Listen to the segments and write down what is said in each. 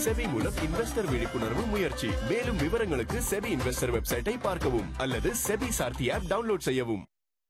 SEBI மூலம் investor விழிப்புணர்வு முயற்சி மேலும் விவரங்களுக்கு செபி இன்வெஸ்டர் வெப்சைட்டை பார்க்கவும் அல்லது செபி சார்த்தி ஆப் டவுன்லோட் செய்யவும்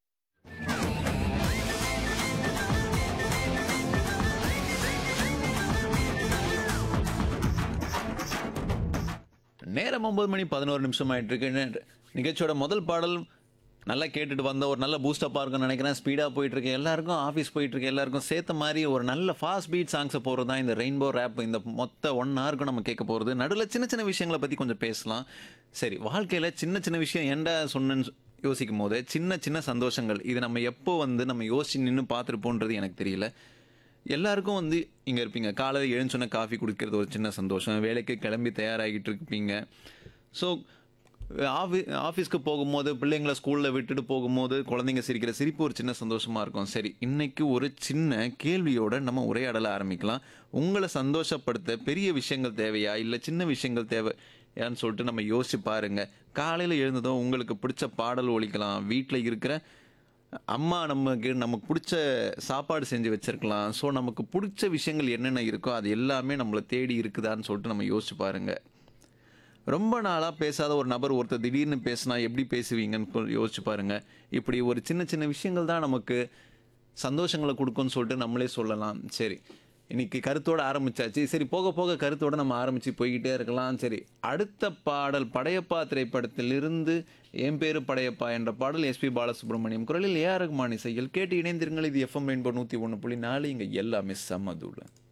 நேரம் ஒன்பது மணி பதினோரு நிமிஷம் ஆயிட்டு இருக்கு நே- நிகழ்ச்சியோட முதல் பாடல் நல்லா கேட்டுட்டு வந்த ஒரு நல்ல பூஸ்டப்பாக இருக்கும்னு நினைக்கிறேன் ஸ்பீடாக போயிட்டு இருக்கு எல்லாருக்கும் ஆஃபீஸ் போயிட்டு இருக்கு எல்லாருக்கும் சேர்த்த மாதிரி ஒரு நல்ல ஃபாஸ்ட் பீட் சாங்ஸை போகிறது தான் இந்த ரெயின்போ ரேப் இந்த மொத்த ஒன் ஹவருக்கும் நம்ம கேட்க போகிறது நடுவில் சின்ன சின்ன விஷயங்களை பற்றி கொஞ்சம் பேசலாம் சரி வாழ்க்கையில் சின்ன சின்ன விஷயம் ஏன்டா சொன்னேன்னு யோசிக்கும் போது சின்ன சின்ன சந்தோஷங்கள் இது நம்ம எப்போ வந்து நம்ம யோசிச்சு நின்று பார்த்துருப்போன்றது எனக்கு தெரியல எல்லாருக்கும் வந்து இங்கே இருப்பீங்க காலையில் எழுந்தோன்னே காஃபி குடிக்கிறது ஒரு சின்ன சந்தோஷம் வேலைக்கு கிளம்பி தயாராகிட்டு இருப்பீங்க ஸோ ஆஃபி ஆஃபீஸ்க்கு போகும்போது பிள்ளைங்களை ஸ்கூலில் விட்டுட்டு போகும்போது குழந்தைங்க சிரிக்கிற சிரிப்பு ஒரு சின்ன சந்தோஷமாக இருக்கும் சரி இன்னைக்கு ஒரு சின்ன கேள்வியோட நம்ம உரையாடல ஆரம்பிக்கலாம் உங்களை சந்தோஷப்படுத்த பெரிய விஷயங்கள் தேவையா இல்லை சின்ன விஷயங்கள் தேவையான்னு சொல்லிட்டு நம்ம யோசிச்சு பாருங்க காலையில் எழுந்ததும் உங்களுக்கு பிடிச்ச பாடல் ஒலிக்கலாம் வீட்டில் இருக்கிற அம்மா நமக்கு நமக்கு பிடிச்ச சாப்பாடு செஞ்சு வச்சிருக்கலாம் ஸோ நமக்கு பிடிச்ச விஷயங்கள் என்னென்ன இருக்கோ அது எல்லாமே நம்மளை தேடி இருக்குதான்னு சொல்லிட்டு நம்ம யோசிச்சு பாருங்க ரொம்ப நாளாக பேசாத ஒரு நபர் ஒருத்தர் திடீர்னு பேசினா எப்படி பேசுவீங்கன்னு கொ- யோசிச்சு பாருங்க இப்படி ஒரு சின்ன சின்ன விஷயங்கள் தான் நமக்கு சந்தோஷங்களை கொடுக்கும்னு சொல்லிட்டு நம்மளே சொல்லலாம் சரி இன்னைக்கு கருத்தோட ஆரம்பிச்சாச்சு சரி போக போக கருத்தோட நம்ம ஆரம்பிச்சு போய்கிட்டே இருக்கலாம் சரி அடுத்த பாடல் படையப்பா திரைப்படத்திலிருந்து என் பேரு படையப்பா என்ற பாடல் எஸ்பி பாலசுப்ரமணியம் குரலில் ஏஆர் ரகுமான் இசையில் கேட்டு இணைந்திருங்கள் இது எஃப்எம் ரெயின்போ நூற்றி ஒன்று புள்ளி நாலு இங்கே எல்லாமே சம்மதூள்